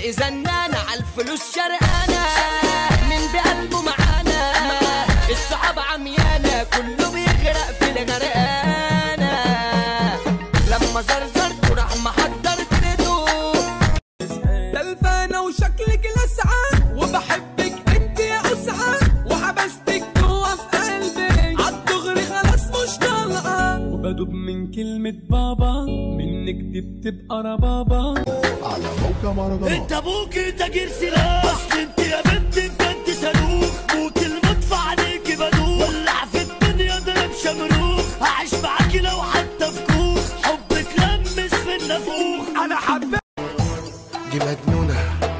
رزق زنانة عالفلوس شرقانة من بقلبه معانا الصحاب عميانة كله بيغرق في الغرقانة لما زرزرت وراح محضر تريده تلفانة وشكلك لسعة وبحبك انت يا أسعة وحبستك جوا في قلبي عالدغري خلاص مش طالعة وبدوب من كلمة بابا منك دي بتبقى ربابا على موقع مهرجانات انت ابوك تاجر سلاح اصل انت يا بنت بجد صاروخ موت المدفع عليكي بدوخ ولع في الدنيا ضرب شمروخ هعيش معاكي لو حتى في كوخ حبك لمس في النافوخ انا حبيت دي مجنونة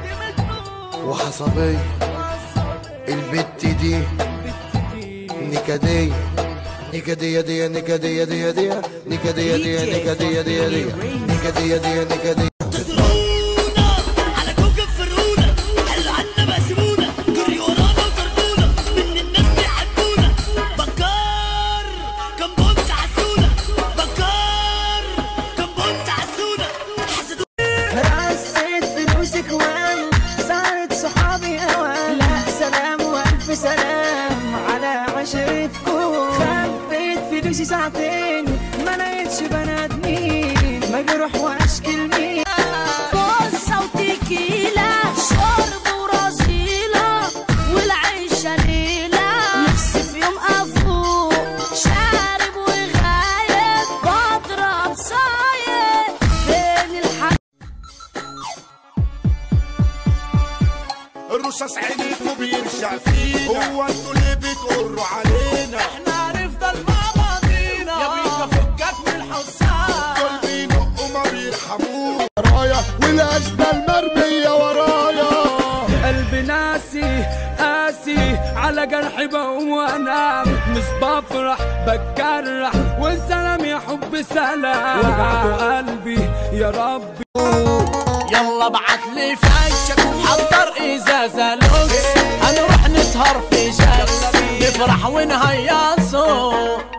وحصبية البت دي نكدية نكدية دي نكدية دي دي نكدية دي نكدية دي دي نكدية دي نكدية تسرونا على كوكب فرونا حلو عنا مقسمونا جري ورانا وطردونا من الناس بيحبونا بكار كم بنت عسونا بكار كم بنت عسونا حسدونا رصيت فلوسك وان صارت صحابي اوان لا سلام والف سلام على عشرتكم خبيت فلوسي ساعتين ما لقيتش بنات مين مجروح واشكي لمين بوسة وتكيلة شرب ورزيلة والعيشة ليلة نفسي في يوم أفوق شارب وغايب بضرب صايد فين الحق الرصاص عينيكوا بيرشع فينا هو انتوا اللي بتقروا علينا احنا هنفضل مع بعضينا يا بيكا فكك من الحسام دول بينقوا ما بيرحمونا ورايا والاشبال مرمية ورايا قلبي ناسي قاسي على جرحي بقوم وانام مش بفرح بتجرح والسلام يا حب سلام وجعت قلبي يا ربي يلا ابعت لي فشك حضر ازازه لوكس هنروح نسهر في جاكس نفرح ونهيصوا